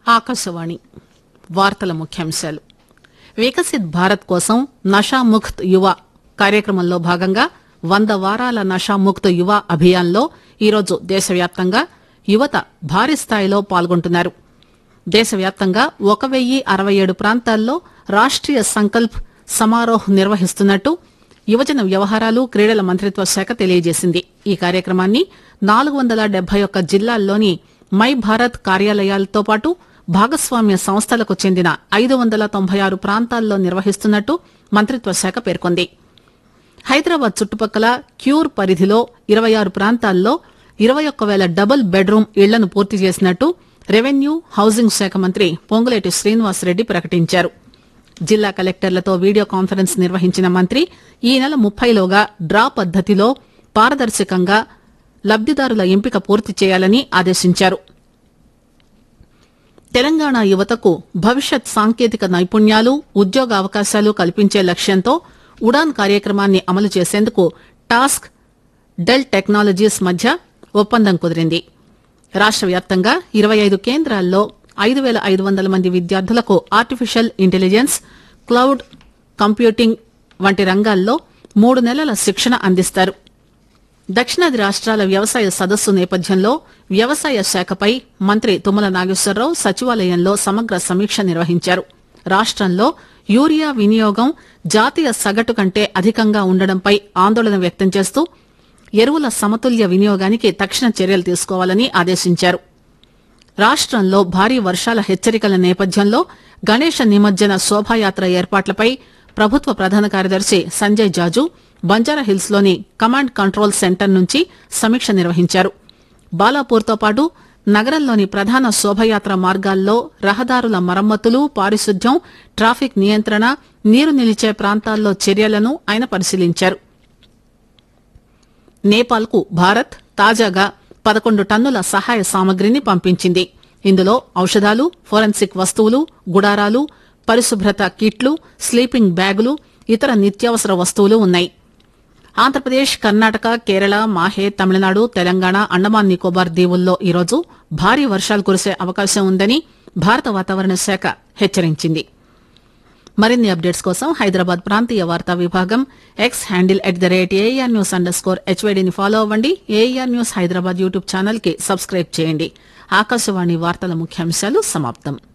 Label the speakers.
Speaker 1: ఆకాశవాణి వార్తల ముఖ్యాంశాలు వికసిత్ భారత్ కోసం నషాముక్త్ యువ కార్యక్రమంలో భాగంగా వంద వారాల నషాముక్త్ యువ అభియాన్లో ఈరోజు దేశవ్యాప్తంగా యువత భారీ స్థాయిలో పాల్గొంటున్నారు దేశవ్యాప్తంగా ఒక వెయ్యి అరవై ఏడు ప్రాంతాల్లో రాష్ట్రీయ సంకల్ప్ సమారోహ్ నిర్వహిస్తున్నట్టు యువజన వ్యవహారాలు క్రీడల మంత్రిత్వ శాఖ తెలియజేసింది ఈ కార్యక్రమాన్ని నాలుగు వందల డెబ్బై ఒక్క జిల్లాల్లోని మై భారత్ కార్యాలయాలతో పాటు భాగస్వామ్య సంస్థలకు చెందిన ఐదు వందల తొంభై ఆరు ప్రాంతాల్లో నిర్వహిస్తున్నట్టు మంత్రిత్వ శాఖ పేర్కొంది హైదరాబాద్ చుట్టుపక్కల క్యూర్ పరిధిలో ఇరవై ఆరు ప్రాంతాల్లో ఇరవై ఒక్క వేల డబుల్ బెడ్రూమ్ ఇళ్లను పూర్తి చేసినట్టు రెవెన్యూ హౌసింగ్ శాఖ మంత్రి పొంగులేటి శ్రీనివాసరెడ్డి ప్రకటించారు జిల్లా కలెక్టర్లతో వీడియో కాన్ఫరెన్స్ నిర్వహించిన మంత్రి ఈ నెల ముప్పైలోగా డ్రా పద్దతిలో పారదర్శకంగా లబ్దిదారుల ఎంపిక పూర్తి చేయాలని ఆదేశించారు తెలంగాణ యువతకు భవిష్యత్ సాంకేతిక నైపుణ్యాలు ఉద్యోగ అవకాశాలు కల్పించే లక్ష్యంతో ఉడాన్ కార్యక్రమాన్ని అమలు చేసేందుకు టాస్క్ డెల్ టెక్నాలజీస్ మధ్య ఒప్పందం కుదిరింది రాష్ట వ్యాప్తంగా ఇరవై ఐదు కేంద్రాల్లో ఐదు వేల ఐదు వందల మంది విద్యార్థులకు ఆర్టిఫిషియల్ ఇంటెలిజెన్స్ క్లౌడ్ కంప్యూటింగ్ వంటి రంగాల్లో మూడు నెలల శిక్షణ అందిస్తారు దక్షిణాది రాష్ట్రాల వ్యవసాయ సదస్సు నేపథ్యంలో వ్యవసాయ శాఖపై మంత్రి తుమ్మల నాగేశ్వరరావు సచివాలయంలో సమగ్ర సమీక్ష నిర్వహించారు రాష్టంలో యూరియా వినియోగం జాతీయ సగటు కంటే అధికంగా ఉండడంపై ఆందోళన వ్యక్తం చేస్తూ ఎరువుల సమతుల్య వినియోగానికి తక్షణ చర్యలు తీసుకోవాలని ఆదేశించారు రాష్టంలో భారీ వర్షాల హెచ్చరికల నేపథ్యంలో గణేష నిమజ్జన శోభాయాత్ర ఏర్పాట్లపై ప్రభుత్వ ప్రధాన కార్యదర్శి సంజయ్ జాజు బంజారాహిల్స్ లోని కమాండ్ కంట్రోల్ సెంటర్ నుంచి సమీక్ష నిర్వహించారు బాలాపూర్తో పాటు నగరంలోని ప్రధాన శోభయాత్ర మార్గాల్లో రహదారుల మరమ్మతులు పారిశుద్ధ్యం ట్రాఫిక్ నియంత్రణ నీరు నిలిచే ప్రాంతాల్లో చర్యలను ఆయన పరిశీలించారు నేపాల్కు భారత్ తాజాగా పదకొండు టన్నుల సహాయ సామగ్రిని పంపించింది ఇందులో ఔషధాలు ఫోరెన్సిక్ వస్తువులు గుడారాలు పరిశుభ్రత కిట్లు స్లీపింగ్ బ్యాగులు ఇతర నిత్యావసర వస్తువులు ఉన్నాయి ఆంధ్రప్రదేశ్ కర్ణాటక కేరళ మాహే తమిళనాడు తెలంగాణ అండమాన్ నికోబార్ దీవుల్లో ఈరోజు భారీ వర్షాలు కురిసే అవకాశం ఉందని భారత వాతావరణ శాఖ హెచ్చరించింది మరిన్ని అప్డేట్స్ కోసం హైదరాబాద్ ప్రాంతీయ వార్తా విభాగం X handle at the rate AIR news underscore స్కోర్ హెచ్వైడీని ఫాలో అవ్వండి AIR news Hyderabad YouTube channel కి సబ్స్క్రైబ్ చేయండి ఆకాశవాణి వార్తల ముఖ్యాంశాలు సమాప్తం